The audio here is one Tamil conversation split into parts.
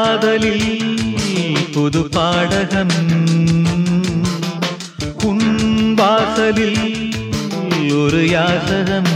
காதலில் புது பாடகன் உன் வாசலில் ஒரு யாசகன்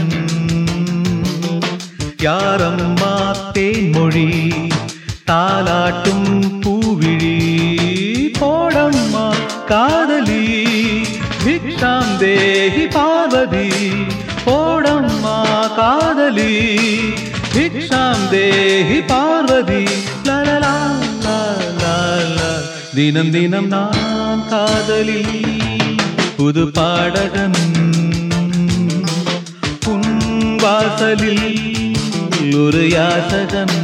யாரம்மா தேன்மொழி தாலாட்டும் பூவிழி போடம்மா காதலி பிக்ஷாம் தேஹி பார்வதி போடம்மா காதலி பிக்ஷாம் தேஹி பார்வதி லலலா, லா, லா. தினம் தினம் நான் காதலி புது பாடகன் உன் வாசலில் ஒரு யாசகன்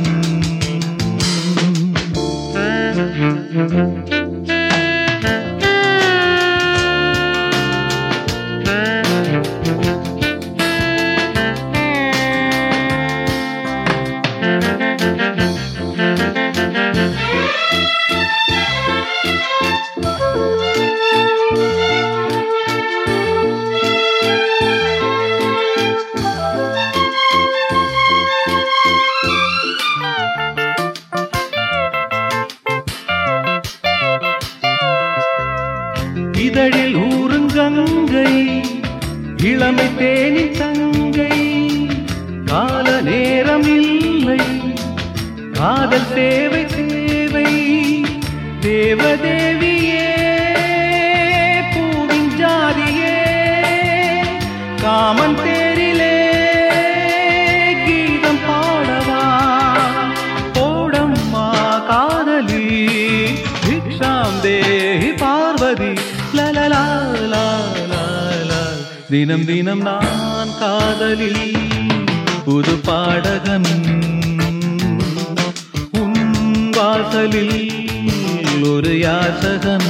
இதழில் ஊருங்கங்கை இளமை தேனி தங்கை கால நேரம் இல்லை காதல் தேவை தேவை தேவதேவியே பூவின் ஜாதியே காமன் பேரிலே கீதம் பாடவா போடம்மா காதலி பிக்ஷாம் தேஹி பார்வதி லலலா லா, லா, லா. தினம் தினம் நான் காதலில் புது பாடகன் உன் வாசலில் ஒரு யாசகன்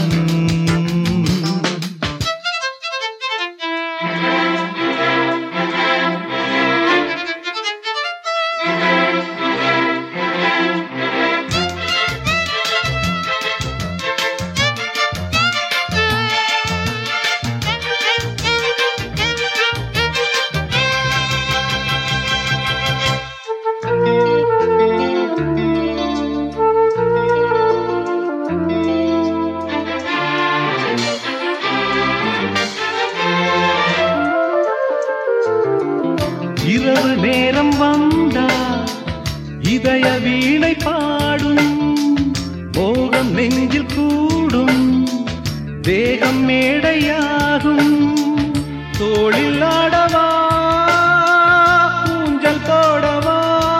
இரவு நேரம் வந்தா இதய வீணை பாடும் மோகம் நெஞ்சில் கூடும் வேகம் மேடையாகும் தோளில் ஆடவா ஊஞ்சல் போடவா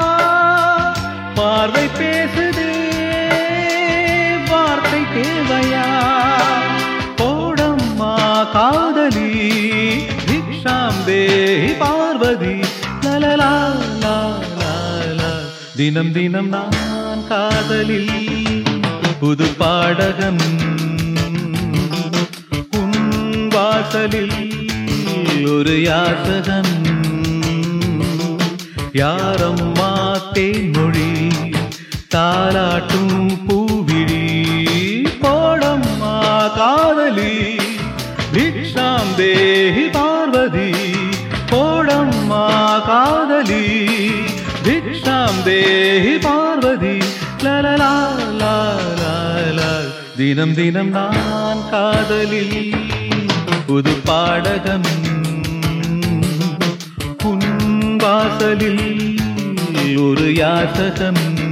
பார்வை பேசுதே வார்த்தை தேவையா போடம்மா காதலி பிக்ஷாம் தேஹி பார்வதி லலலா லா, லா, லா. தினம் தினம் நான் காதலில் புது பாடகன் உன் வாசலில் ஒரு யாசகன் யாரம்மா தேன்மொழி தாலாட்டும் பூவிழி போடம்மா காதலி பிக்ஷாம் தேஹி பார்வதி போடம்மா காதலி பிக்ஷாம் தேஹி பார்வதி லலலா லா, லா, லா. தினம் தினம் நான் காதலில் புது பாடகன் உன் வாசலில் ஒரு யாசகன்